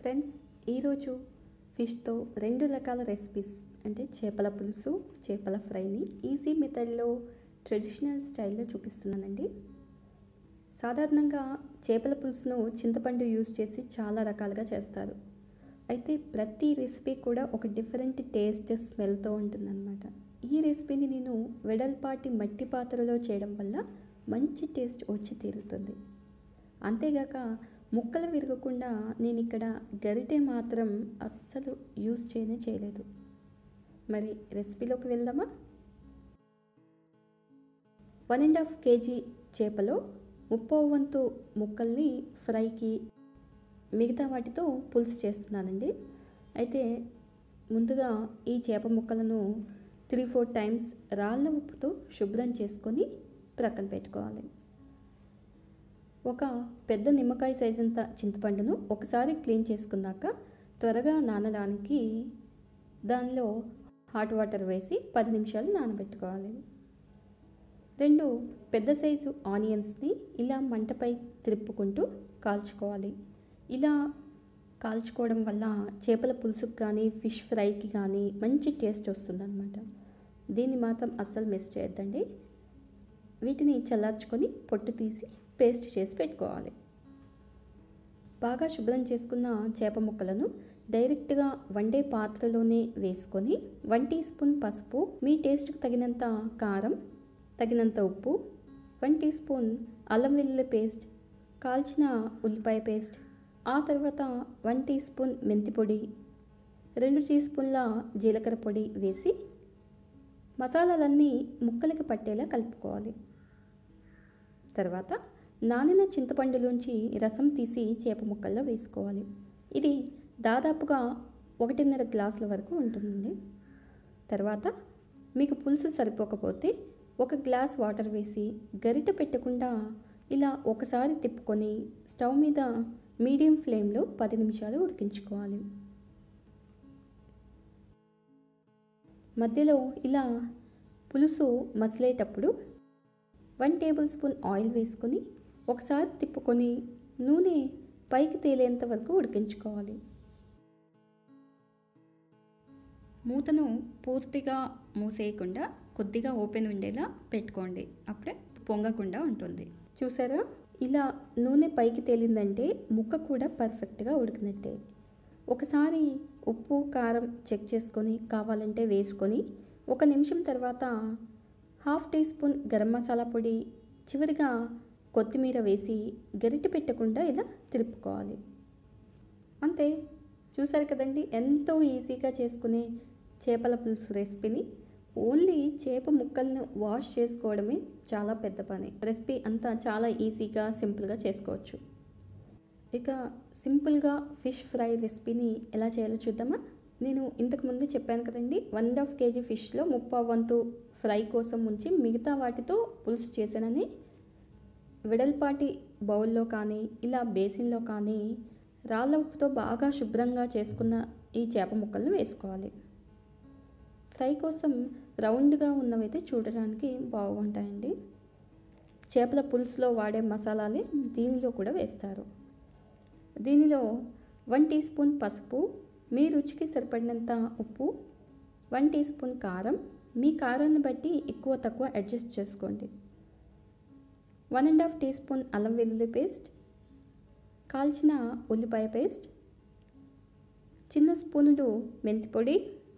friends ఈరోజు ఫిష్తో రెండు రకాల రెసిపీస్ అంటే చేపల పులుసు చేపల ఫ్రైని ఈజీ మెథడ్లో ట్రెడిషనల్ స్టైల్లో చూపిస్తున్నానండి సాధారణంగా చేపల పులుసును చింతపండు యూజ్ చేసి చాలా రకాలుగా చేస్తారు అయితే ప్రతి రెసిపీ కూడా ఒక డిఫరెంట్ టేస్ట్ స్మెల్తో ఉంటుందన్నమాట ఈ రెసిపీని నేను వెడల్పాటి మట్టి పాత్రలో చేయడం వల్ల మంచి టేస్ట్ వచ్చి తీరుతుంది అంతేగాక ముక్కలు విరగకుండా నేను ఇక్కడ గరిటె మాత్రం అస్సలు యూజ్ చేయనే చేయలేదు మరి రెసిపీలోకి వెళ్దామా వన్ అండ్ హాఫ్ కేజీ చేపలో ముప్పో వంతు ముక్కల్ని ఫ్రైకి మిగతా వాటితో పులుసు చేస్తున్నానండి అయితే ముందుగా ఈ చేప ముక్కలను త్రీ ఫోర్ టైమ్స్ రాళ్ళ ఉప్పుతో శుభ్రం చేసుకొని ప్రక్కన పెట్టుకోవాలి ఒక పెద్ద నిమ్మకాయ సైజంత చింతపండును ఒకసారి క్లీన్ చేసుకున్నాక త్వరగా నానడానికి దానిలో హాట్ వాటర్ వేసి పది నిమిషాలు నానబెట్టుకోవాలి రెండు పెద్ద సైజు ఆనియన్స్ని ఇలా మంటపై త్రిప్పుకుంటూ కాల్చుకోవాలి ఇలా కాల్చుకోవడం వల్ల చేపల పులుసుకు కానీ ఫిష్ ఫ్రైకి కానీ మంచి టేస్ట్ వస్తుందన్నమాట దీన్ని మాత్రం అస్సలు మిస్ చేయొద్దండి వీటిని చల్లార్చుకొని పొట్టు తీసి పేస్ట్ చేసి పెట్టుకోవాలి బాగా శుభ్రం చేసుకున్న చేప ముక్కలను డైరెక్ట్గా వండే పాత్రలోనే వేసుకొని వన్ టీ స్పూన్ పసుపు మీ టేస్ట్కి తగినంత కారం తగినంత ఉప్పు వన్ టీ స్పూన్ అల్లం వెల్లుల్లి పేస్ట్ కాల్చిన ఉల్లిపాయ పేస్ట్ ఆ తర్వాత వన్ టీ స్పూన్ మెంతి పొడి రెండు టీ స్పూన్ల జీలకర్ర పొడి వేసి మసాలాలన్నీ ముక్కలకి పట్టేలా కలుపుకోవాలి తర్వాత నానిన చింతపండులోంచి రసం తీసి చేప ముక్కల్లో వేసుకోవాలి ఇది దాదాపుగా ఒకటిన్నర గ్లాసుల వరకు ఉంటుందండి తర్వాత మీకు పులుసు సరిపోకపోతే ఒక గ్లాస్ వాటర్ వేసి గరిట పెట్టకుండా ఇలా ఒకసారి తిప్పుకొని స్టవ్ మీద మీడియం ఫ్లేమ్లో పది నిమిషాలు ఉడికించుకోవాలి మధ్యలో ఇలా పులుసు మసిలేటప్పుడు వన్ టేబుల్ స్పూన్ ఆయిల్ వేసుకొని ఒకసారి తిప్పుకొని నూనె పైకి తేలేంత వరకు ఉడికించుకోవాలి మూతను పూర్తిగా మూసేయకుండా కొద్దిగా ఓపెన్ ఉండేలా పెట్టుకోండి అప్పుడే పొంగకుండా ఉంటుంది చూసారా ఇలా నూనె పైకి తేలిందంటే ముక్క కూడా పర్ఫెక్ట్గా ఉడికినట్టే ఒకసారి ఉప్పు కారం చెక్ చేసుకొని కావాలంటే వేసుకొని ఒక నిమిషం తర్వాత half teaspoon garam masala పొడి చివరిగా కొత్తిమీర వేసి గరిటె పెట్టకుండా ఇలా తిరుపుకోవాలి అంతే చూసారు కదండి ఎంతో ఈజీగా చేసుకునే చేపల పులుసు రెసిపీని ఓన్లీ చేప ముక్కలను వాష్ చేసుకోవడమే చాలా పెద్ద పని రెసిపీ అంతా చాలా ఈజీగా సింపుల్గా చేసుకోవచ్చు ఇక సింపుల్గా ఫిష్ ఫ్రై రెసిపీని ఎలా చేయాలో చూద్దామా నేను ఇంతకు ముందు చెప్పాను కదండి వన్ అండ్ హాఫ్ కేజీ ఫిష్లో ముప్పా వంతు ఫ్రై కోసం ఉంచి మిగతా వాటితో పులుసు చేశానని వెడల్పాటి బౌల్లో కానీ ఇలా బేసిన్లో కానీ రాళ్ళ ఉప్పుతో బాగా శుభ్రంగా చేసుకున్న ఈ చేప ముక్కలను వేసుకోవాలి ఫ్రై కోసం రౌండ్గా ఉన్నవైతే చూడడానికి బాగుంటాయండి చేపల పులుసులో వాడే మసాలాలే దీనిలో కూడా వేస్తారు దీనిలో వన్ టీ స్పూన్ పసుపు మీ రుచికి సరిపడినంత ఉప్పు వన్ టీ స్పూన్ కారం మీ కారాన్ని బట్టి ఎక్కువ తక్కువ అడ్జస్ట్ చేసుకోండి one and half teaspoon అల్లం వెల్లుల్లి పేస్ట్ కాల్చిన ఉల్లిపాయ పేస్ట్ చిన్న స్పూనులు మెంతి పొడి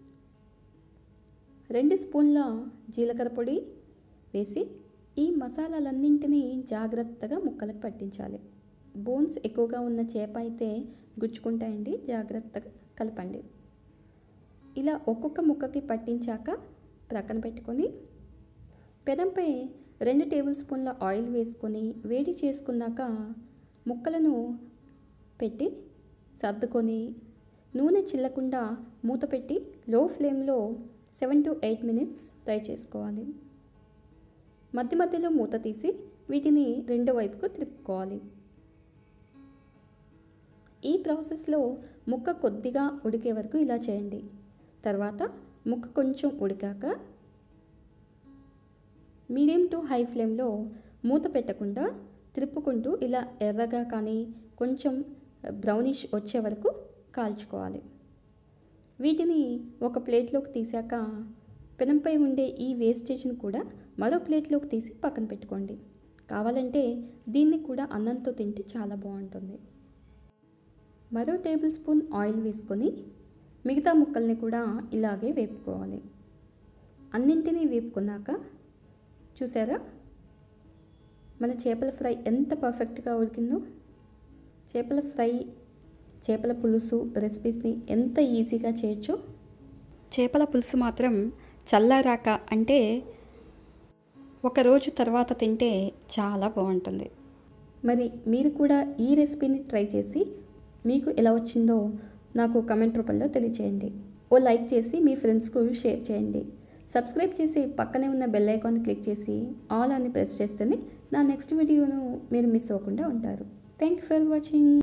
రెండు స్పూన్ల జీలకర్ర పొడి వేసి ఈ మసాలాలన్నింటినీ జాగ్రత్తగా ముక్కలకు పట్టించాలి బోన్స్ ఎక్కువగా ఉన్న చేప అయితే గుచ్చుకుంటాయండి జాగ్రత్తగా కలపండి ఇలా ఒక్కొక్క ముక్కకి పట్టించాక ప్రక్కన పెట్టుకొని పెనంపై రెండు టేబుల్ స్పూన్ల ఆయిల్ వేసుకొని వేడి చేసుకున్నాక ముక్కలను పెట్టి సర్దుకొని నూనె చిల్లకుండా మూత పెట్టి లో ఫ్లేమ్లో seven to eight minutes fry చేసుకోవాలి మధ్య మధ్యలో మూత తీసి వీటిని రెండో వైపుకు తిప్పుకోవాలి ఈ ప్రాసెస్లో ముక్క కొద్దిగా ఉడికే వరకు ఇలా చేయండి తర్వాత ముక్క కొంచెం ఉడికాక మీడియం టు హై ఫ్లేమ్లో మూత పెట్టకుండా త్రిప్పుకుంటూ ఇలా ఎర్రగా కానీ కొంచెం బ్రౌనిష్ వచ్చే వరకు కాల్చుకోవాలి వీటిని ఒక ప్లేట్లోకి తీసాక పెనంపై ఉండే ఈ వేస్టేజ్ని కూడా మరో ప్లేట్లోకి తీసి పక్కన పెట్టుకోండి కావాలంటే దీన్ని కూడా అన్నంతో తింటే చాలా బాగుంటుంది మరో టేబుల్ స్పూన్ ఆయిల్ వేసుకొని మిగతా ముక్కల్ని కూడా ఇలాగే వేపుకోవాలి అన్నింటినీ వేపుకున్నాక చూసారా మన చేపల ఫ్రై ఎంత పర్ఫెక్ట్గా ఉడికిందో చేపల ఫ్రై చేపల పులుసు రెసిపీస్ని ఎంత ఈజీగా చేయొచ్చో చేపల పులుసు మాత్రం చల్లారాక అంటే ఒక రోజు తర్వాత తింటే చాలా బాగుంటుంది మరి మీరు కూడా ఈ రెసిపీని ట్రై చేసి మీకు ఎలా వచ్చిందో నాకు కమెంట్ రూపంలో తెలియచేయండి ఓ లైక్ చేసి మీ ఫ్రెండ్స్కు షేర్ చేయండి సబ్స్క్రైబ్ చేసి పక్కనే ఉన్న బెల్ ఐకాన్ క్లిక్ చేసి ఆల్ అని ప్రెస్ చేస్తేనే నా నెక్స్ట్ వీడియోను మీరు మిస్ అవ్వకుండా ఉంటారు థ్యాంక్ యూ ఫర్ వాచింగ్